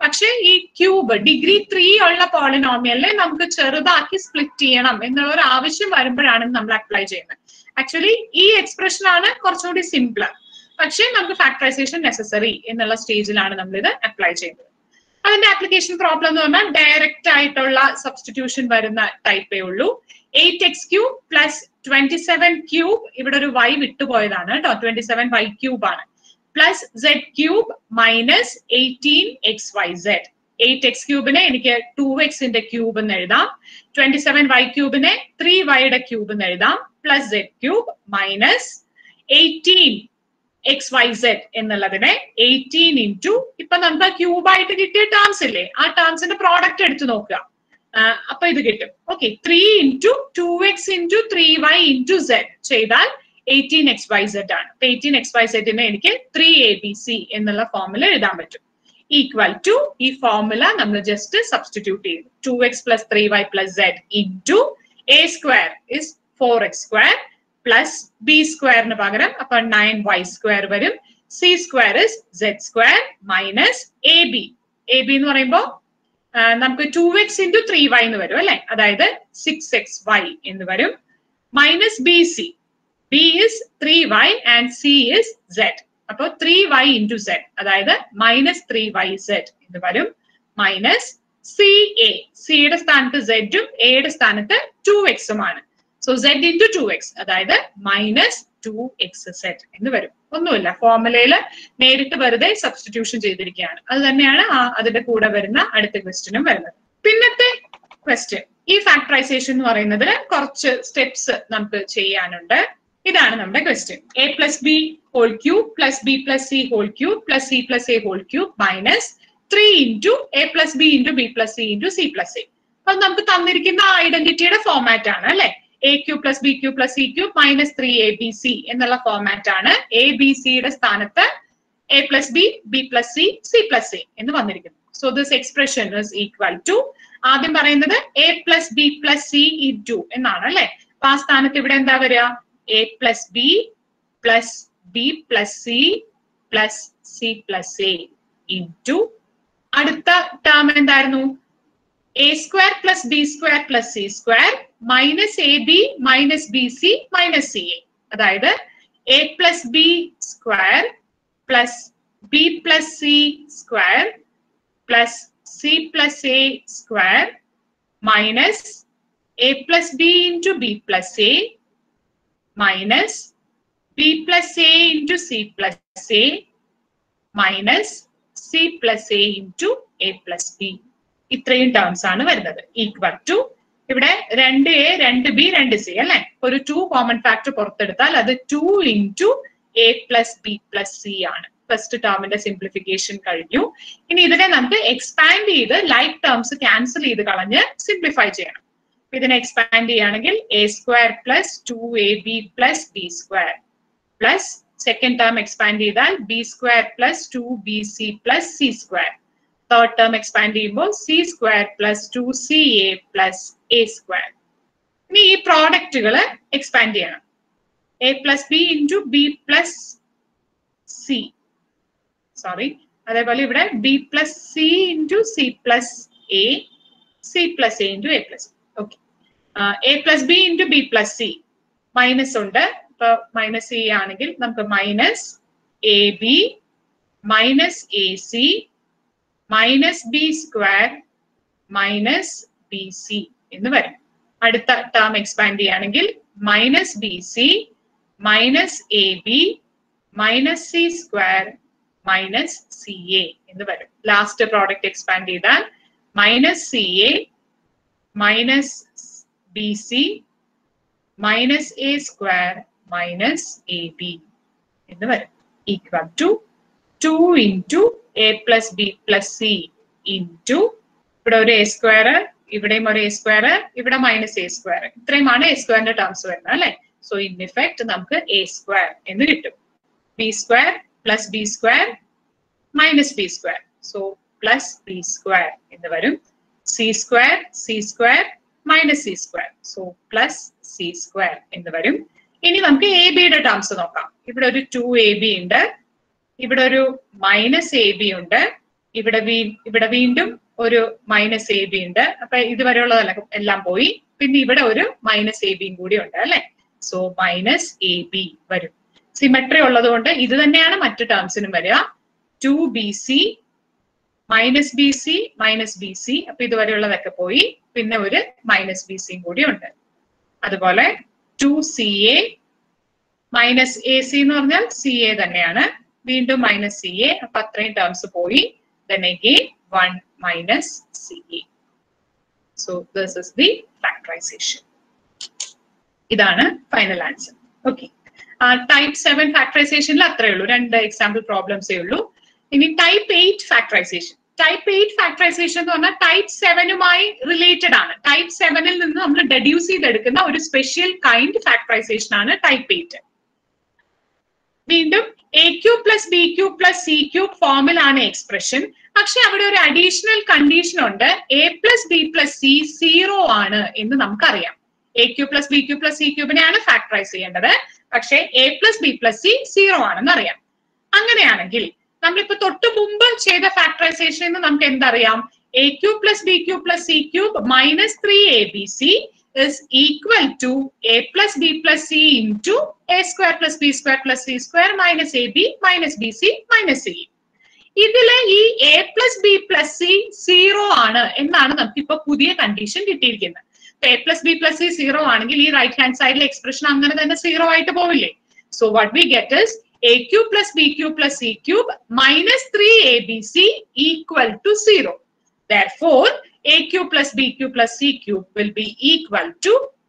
പക്ഷെ ഈ cube degree three ഉള്ള പോളിനോമിയലിനെ നമുക്ക് ചെറുതാക്കി സ്പ്ലിറ്റ് ചെയ്യണം എന്നുള്ള ഒരു ആവശ്യം വരുമ്പോഴാണ് നമ്മൾ അപ്ലൈ ചെയ്യുന്നത് ആക്ച്വലി ഈ എക്സ്പ്രഷൻ ആണ് കുറച്ചുകൂടി സിംപിളർ പക്ഷേ നമുക്ക് ഫാക്ടറൈസേഷൻ നെസസറി എന്നുള്ള സ്റ്റേജിലാണ് നമ്മൾ ഇത് അപ്ലൈ ചെയ്യുന്നത് അതിന്റെ ആപ്ലിക്കേഷൻ പ്രോബ്ലം എന്ന് പറഞ്ഞാൽ ഡയറക്റ്റ് ആയിട്ടുള്ള സബ്സ്റ്റിറ്റ്യൂഷൻ വരുന്ന ടൈപ്പേ ഉള്ളൂ eight X cube plus twenty seven cube ഇവിടെ ഒരു വൈ വിട്ടുപോയതാണ് കേട്ടോ ട്വന്റി സെവൻ വൈ ക്യൂബ് ആണ് plus Z cube minus eighteen X Y Z eight X ക്യൂബിനെ എനിക്ക് ടു എക്സിന്റെ ക്യൂബ് എന്ന് എഴുതാം ട്വന്റി സെവൻ വൈ ക്യൂബിനെ ത്രീ വൈയുടെ ക്യൂബ് എന്ന് എഴുതാം plus Z cube minus eighteen X Y Z എന്നുള്ളതിനെ എയ്റ്റീൻ ഇൻറ്റു ഇപ്പൊ നമുക്ക് ക്യൂബായിട്ട് കിട്ടിയ ടേംസ് ഇല്ലേ ആ ടേംസിന്റെ പ്രോഡക്റ്റ് എടുത്തു നോക്കുക അപ്പൊ ഇത് കിട്ടും okay three into two X into three Y into Z ചെയ്താൽ എയ്റ്റീൻ എക്സ് വൈ സെഡ് ആണ് അപ്പൊ എയ്റ്റീൻ എക്സ് വൈ സെഡിനെ എനിക്ക് ത്രീ എ ബി സി എന്നുള്ള ഫോമുല എഴുതാൻ പറ്റും ഈക്വൽ ടു ഈ ഫോമുല നമ്മൾ ജസ്റ്റ് സബ്സ്റ്റിറ്റ്യൂട്ട് ചെയ്തു two X plus three Y plus Z into A square is four X square plus B സ്ക്വയറിന് പകരം അപ്പൊ നയൻ വൈ സ്ക്വയർ വരും C square is Z square minus A B A B എന്ന് പറയുമ്പോൾ നമുക്ക് two X into three Y എന്ന് വരും അല്ലെ അതായത് സിക്സ് എക്സ് വൈ എന്ന് വരും minus B C B is three Y and C is Z അപ്പോൾ ത്രീ വൈ ഇൻറ്റു സെഡ് അതായത് മൈനസ് ത്രീ വൈ സെഡ് എന്ന് വരും മൈനസ് സി എ സിയുടെ സ്ഥാനത്ത് സെഡും എയുടെ സ്ഥാനത്ത് ടു എക്സും ആണ് so Z into two X അതായത് മൈനസ് ടു എക്സ് സെഡ് എന്ന് വരും ഒന്നുമില്ല ഫോർമുലയിൽ നേരിട്ട് വെറുതെ സബ്സ്റ്റിറ്റ്യൂഷൻ ചെയ്തിരിക്കുകയാണ് അത് തന്നെയാണ് ആ അതിന്റെ കൂടെ വരുന്ന അടുത്ത ക്വസ്റ്റ്യനും വരുന്നത് പിന്നത്തെ ക്വസ്റ്റ്യൻ ഈ ഫാക്ടറൈസേഷൻ എന്ന് പറയുന്നതിൽ കുറച്ച് സ്റ്റെപ്സ് നമുക്ക് ചെയ്യാനുണ്ട് ഇതാണ് നമ്മുടെ question A plus B whole cube plus B plus C whole cube plus C plus A whole cube minus three into A plus B into B plus C into C plus A അത് നമുക്ക് തന്നിരിക്കുന്ന ഐഡന്റിറ്റിയുടെ format ആണ് അല്ലെ A Q plus B cube plus C cube minus three A B C എന്നുള്ള format ആണ് A B സിയുടെ സ്ഥാനത്ത് A plus B B plus C C plus A എന്ന് വന്നിരിക്കുന്നു so this expression is equal to ആദ്യം പറയുന്നത് A plus B plus C into എന്നാണ് അല്ലെ അപ്പൊ ആ സ്ഥാനത്ത് ഇവിടെ എന്താ വരിക A plus B plus B plus C plus C plus A into അടുത്ത ടേം എന്തായിരുന്നു A square plus B square plus C square minus A B minus B C minus C A അതായത് A plus B square plus B plus C square plus C plus A square minus A plus B into B plus A minus B plus A into C plus A minus C plus A into A plus B ഇത്രയും terms ആണ് വരുന്നത് equal to ഇവിടെ രണ്ട് A രണ്ട് B രണ്ട് C അല്ലെ ഒരു to common factor പുറത്തെടുത്താൽ അത് two into A plus B plus C ആണ് ഫസ്റ്റ് ടേമിന്റെ സിംപ്ലിഫിക്കേഷൻ കഴിഞ്ഞു ഇനി ഇതിനെ നമുക്ക് എക്സ്പാൻഡ് ചെയ്ത് ലൈക്ക് ടേംസ് ക്യാൻസൽ ചെയ്ത് കളഞ്ഞ് സിംപ്ലിഫൈ ചെയ്യണം ഇതിനെ എക്സ്പാൻഡ് ചെയ്യുകയാണെങ്കിൽ A square plus two A B plus B square plus second term expand ചെയ്താൽ B square plus two B C plus C square third term expand ചെയ്യുമ്പോൾ C square plus two C A plus A square ഇനി ഈ പ്രോഡക്റ്റുകൾ expand ചെയ്യണം A plus B into B plus C sorry അതേപോലെ ഇവിടെ B plus C into C plus A C plus A into A plus okay A plus B into B plus C minus ഉണ്ട് ഇപ്പൊ minus C ആണെങ്കിൽ നമുക്ക് minus A B minus A C minus B square minus B C എന്ന് വരും അടുത്ത term expand ചെയ്യുകയാണെങ്കിൽ minus B C minus A B minus C square minus C A എന്ന് വരും ലാസ്റ്റ് പ്രോഡക്റ്റ് എക്സ്പാൻഡ് ചെയ്താൽ minus C A minus B C minus A square minus A B എന്ന് വരും equal to two into A plus B plus C into ഇവിടെ ഒരു A square ഇവിടെയും ഒരു A square ഇവിടെ മൈനസ് എ സ്ക്വയർ ഇത്രയുമാണ് A സ്ക്വയറിന്റെ ടേംസ് വരുന്നത് അല്ലെ സോ ഇൻ ഇഫക്റ്റ് നമുക്ക് എ സ്ക്വയർ എന്ന് കിട്ടും B square plus B square minus B square so plus B square എന്ന് വരും C square C square minus C square so plus C square എന്ന് വരും ഇനി നമുക്ക് എ ബിയുടെ ടേംസ് നോക്കാം ഇവിടെ ഒരു ടു എ ബി ഉണ്ട് ഇവിടെ ഒരു മൈനസ് എ ബി ഉണ്ട് ഇവിടെ വീ ഇവിടെ വീണ്ടും ഒരു മൈനസ് എ ബി ഉണ്ട് അപ്പൊ ഇതുവരെയുള്ളതല്ല എല്ലാം പോയി പിന്നെ ഇവിടെ ഒരു മൈനസ് എ ബിയും കൂടി ഉണ്ട് അല്ലെ സോ മൈനസ് എ ബി വരും സിമെട്രി ഉള്ളത് കൊണ്ട് ഇത് തന്നെയാണ് മറ്റു ടേംസിനും വരിക two B C minus B C minus B C അപ്പൊ ഇതുവരെയുള്ളതൊക്കെ പോയി പിന്നെ ഒരു മൈനസ് ബി സിയും കൂടി ഉണ്ട് അതുപോലെ two C A minus A C എന്ന് പറഞ്ഞാൽ സി എ തന്നെയാണ് വീണ്ടും മൈനസ് സി എ അപ്പൊ അത്രയും ടേംസ് പോയി then again 1 minus CA. So this is the factorization. ഇതാണ് final answer okay type seven ഫാക്ടറൈസേഷനിൽ അത്രേ ഉള്ളൂ രണ്ട് എക്സാമ്പിൾ പ്രോബ്ലംസേ ഉള്ളൂ ഇനി type eight factorization type eight factorization എന്ന് പറഞ്ഞാൽ ടൈപ്പ് സെവനുമായി റിലേറ്റഡ് ആണ് ടൈപ്പ് സെവനിൽ നിന്ന് നമ്മൾ ഡെഡ്യൂസ് ചെയ്തെടുക്കുന്ന ഒരു സ്പെഷ്യൽ കൈൻഡ് ഫാക്ടറൈസേഷൻ ആണ് ടൈപ്പ് എയ്റ്റ് വീണ്ടും A Q plus B cube plus C cube ഫോമിലാണ് എക്സ്പ്രഷൻ പക്ഷെ അവിടെ ഒരു അഡീഷണൽ കണ്ടീഷൻ ഉണ്ട് A plus B plus C zero ആണ് എന്ന് നമുക്കറിയാം A Q plus B cube plus C ക്യൂബിനെയാണ് ഫാക്ടറൈസ് ചെയ്യേണ്ടത് പക്ഷെ A plus B plus C zero ആണെന്ന് അറിയാം അങ്ങനെയാണെങ്കിൽ നമ്മളിപ്പോ തൊട്ട് മുമ്പ് ചെയ്ത ഫാക്ടറൈസേഷൻ നമുക്ക് എന്തറിയാം A Q plus B cube plus C cube minus three A B C is equal to a plus b plus c into a square plus b square plus c square minus ab minus bc minus c. ഇതിലെ ഈ A plus B plus C zero ആണ് എന്നാണ് നമുക്ക് ഇപ്പൊ പുതിയ condition കിട്ടിയിരിക്കുന്നത് A plus B plus C zero ആണെങ്കിൽ ഈ റൈറ്റ് ഹാൻഡ് സൈഡിലെ എക്സ്പ്രഷൻ അങ്ങനെ തന്നെ സീറോ ആയിട്ട് പോവില്ലേ so what we get is A Q plus B cube plus C cube minus three A B C equal to zero Therefore, AQ plus BQ plus CQ will be equal to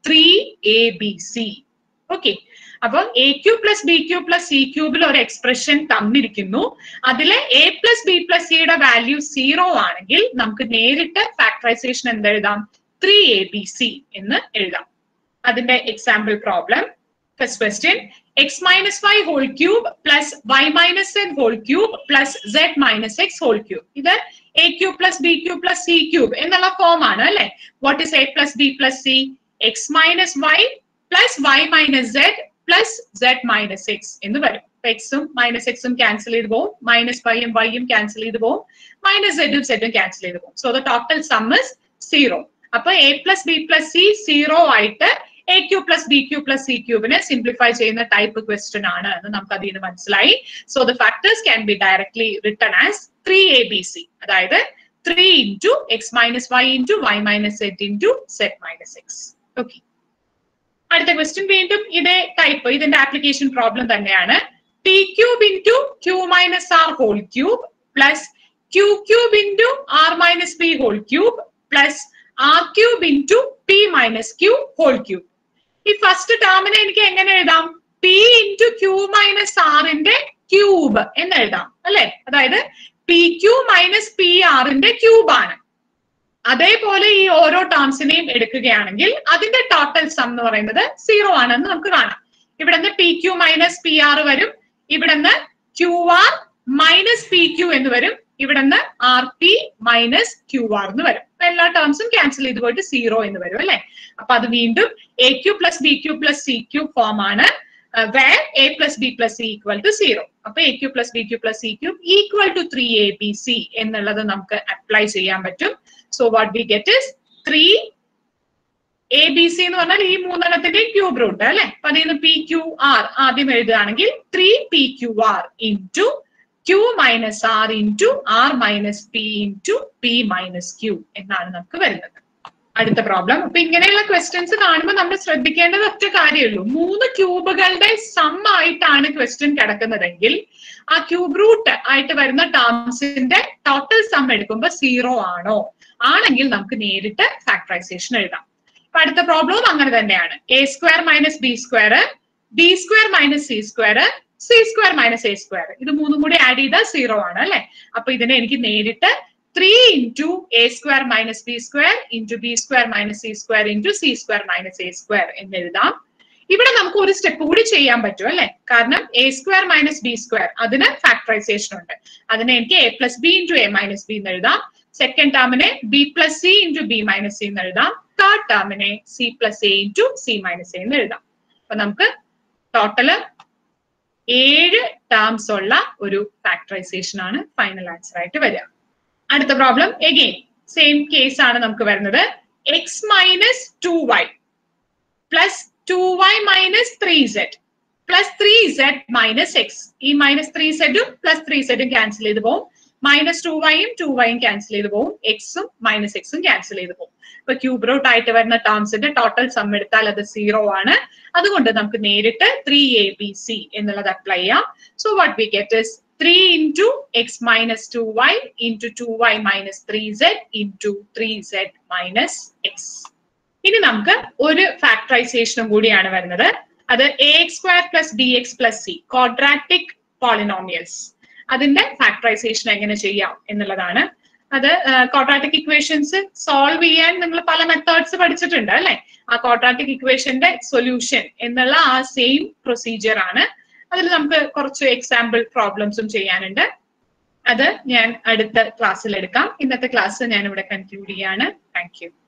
3ABC. Okay. അപ്പൊ A Q plus B cube plus C ക്യൂബിൽ ഒരു expression തന്നിരിക്കുന്നു അതിലെ A plus B plus സിയുടെ value zero ആണെങ്കിൽ നമുക്ക് നേരിട്ട് factorisation എന്ത് എഴുതാം ത്രീ എ ബി സി എന്ന് എഴുതാം അതിന്റെ example problem first question X minus Y whole cube plus Y minus Z whole cube plus Z minus X whole cube ഇത് A cube plus B cube plus C cube എന്നുള്ള form ആണ് അല്ലെ what is A plus B plus C X minus Y plus Y minus Z plus Z minus X എന്ന് വരും എക്സും minus എക്സും cancel ചെയ്ത് പോകും മൈനസ് വൈയും വൈയും ക്യാൻസൽ ചെയ്ത് പോകും മൈനസ് സെഡും സെഡും ക്യാൻസൽ ചെയ്ത് പോകും so the total sum is zero അപ്പൊ A plus B plus C zero ആയിട്ട് A Q plus B cube plus C ക്യൂബിനെ സിംപ്ലിഫൈ ചെയ്യുന്ന ടൈപ്പ് ക്വസ്റ്റ്യൻ ആണ് എന്ന് നമുക്ക് അതിൽ നിന്ന് മനസ്സിലായി so the factors can be directly written as three A B C അതായത് three into X minus Y into Y minus Z into Z minus X okay അടുത്ത ക്വസ്റ്റ്യൻ വീണ്ടും ഇതേ ടൈപ്പ് ഇതിന്റെ ആപ്ലിക്കേഷൻ പ്രോബ്ലം തന്നെയാണ് P cube into Q minus R whole cube plus Q cube into R minus P whole cube plus R cube into P minus Q whole cube ഈ first ടേമിനെ എനിക്ക് എങ്ങനെ എഴുതാം P into Q minus ആറിന്റെ cube എന്ന് എഴുതാം അല്ലെ അതായത് പി ക്യൂ മൈനസ് പി ആറിന്റെ ക്യൂബ് ആണ് അതേപോലെ ഈ ഓരോ ടേംസിനെയും എടുക്കുകയാണെങ്കിൽ അതിന്റെ ടോട്ടൽ സം എന്ന് പറയുന്നത് സീറോ ആണെന്ന് നമുക്ക് കാണാം ഇവിടുന്ന് P Q minus P R വരും ഇവിടുന്ന് Q R minus P Q എന്ന് വരും ഇവിടുന്ന് R P minus Q R എന്ന് വരും അപ്പൊ എല്ലാ ടേംസും ക്യാൻസൽ ചെയ്ത് പോയിട്ട് സീറോ എന്ന് വരും അല്ലെ അപ്പൊ അത് വീണ്ടും A Q plus B cube plus C cube form ആണ് where A plus B plus C equal to zero അപ്പൊ A Q plus B cube plus C cube equal to three A B C എന്നുള്ളത് നമുക്ക് apply ചെയ്യാൻ പറ്റും so what we get is three A B C എന്ന് പറഞ്ഞാൽ ഈ മൂന്നെണ്ണത്തിന്റെ cube root അല്ലെ അപ്പൊ അതിൽ നിന്ന് പി ക്യു ആർ ആദ്യം എഴുതുകയാണെങ്കിൽ three P Q R into Q minus R into R minus P into P minus Q എന്നാണ് നമുക്ക് വരുന്നത് അടുത്ത പ്രോബ്ലം അപ്പൊ ഇങ്ങനെയുള്ള ക്വസ്റ്റ്യൻസ് കാണുമ്പോൾ നമ്മൾ ശ്രദ്ധിക്കേണ്ടത് ഒറ്റ കാര്യമുള്ളൂ മൂന്ന് ക്യൂബുകളുടെ സം ആയിട്ടാണ് ക്വസ്റ്റ്യൻ കിടക്കുന്നതെങ്കിൽ ആ ക്യൂബ് റൂട്ട് ആയിട്ട് വരുന്ന ടേംസിന്റെ ടോട്ടൽ സം എടുക്കുമ്പോൾ സീറോ ആണോ ആണെങ്കിൽ നമുക്ക് നേരിട്ട് ഫാക്ടറൈസേഷൻ എഴുതാം അപ്പൊ അടുത്ത പ്രോബ്ലവും അങ്ങനെ തന്നെയാണ് A square minus B square B square minus C square C square minus A square ഇത് മൂന്നും കൂടി ആഡ് ചെയ്താൽ സീറോ ആണ് അല്ലെ അപ്പൊ ഇതിനെ എനിക്ക് നേരിട്ട് three into A square minus B square into B square minus C square into C square minus A square എന്ന് എഴുതാം ഇവിടെ നമുക്ക് ഒരു സ്റ്റെപ്പ് കൂടി ചെയ്യാൻ പറ്റും അല്ലെ കാരണം A square minus B square അതിന് ഫാക്ടറൈസേഷൻ ഉണ്ട് അതിനെ എനിക്ക് A plus B into A minus B എന്ന് എഴുതാം സെക്കൻഡ് ടേമിനെ B plus C into B minus C എന്ന് എഴുതാം തേർഡ് ടേമിനെ C plus A into C minus A എന്ന് എഴുതാം അപ്പൊ നമുക്ക് ടോട്ടല് ഏഴ് ടേംസ് ഉള്ള ഒരു ഫാക്ടറൈസേഷൻ ആണ് ഫൈനൽ ആൻസർ ആയിട്ട് വരിക അടുത്ത പ്രോബ്ലം എഗെയിൻ സെയിം കേസ് ആണ് നമുക്ക് വരുന്നത് X minus two Y plus two Y minus three Z plus three Z minus X ഈ മൈനസ് ത്രീ സെഡും പ്ലസ് ത്രീ സെഡും ക്യാൻസൽ ചെയ്ത് പോകും മൈനസ് ടു വൈയും ടു വൈയും ക്യാൻസൽ ചെയ്ത് പോകും എക്സും മൈനസ് എക്സും ക്യാൻസൽ ചെയ്ത് പോകും ഇപ്പൊ ക്യൂബ് റൂട്ട് ആയിട്ട് വരുന്ന ടേംസിന്റെ ടോട്ടൽ സം എടുത്താൽ അത് സീറോ ആണ് അതുകൊണ്ട് നമുക്ക് നേരിട്ട് ത്രീ എ ബി സി എന്നുള്ളത് അപ്ലൈ ചെയ്യാം so what we get is three into X minus two Y into two Y minus three Z into three Z minus X ഇനി നമുക്ക് ഒരു ഫാക്ടറൈസേഷനും കൂടിയാണ് വരുന്നത് അത് A X square plus B X plus C quadratic polynomials അതിന്റെ factorisation എങ്ങനെ ചെയ്യാം എന്നുള്ളതാണ് അത് ക്വാഡ്രാറ്റിക് ഇക്വേഷൻസ് സോൾവ് ചെയ്യാൻ നിങ്ങൾ പല മെത്തേഡ്സ് പഠിച്ചിട്ടുണ്ട് അല്ലെ ആ ക്വാഡ്രാറ്റിക് ഇക്വേഷന്റെ സൊല്യൂഷൻ എന്നുള്ള ആ സെയിം പ്രൊസീജിയർ ആണ് അതിൽ നമുക്ക് കുറച്ച് എക്സാമ്പിൾ പ്രോബ്ലംസും ചെയ്യാനുണ്ട് അത് ഞാൻ അടുത്ത ക്ലാസ്സിൽ എടുക്കാം ഇന്നത്തെ ക്ലാസ് ഞാൻ ഇവിടെ കൺക്ലൂഡ് ചെയ്യാണ് താങ്ക് യു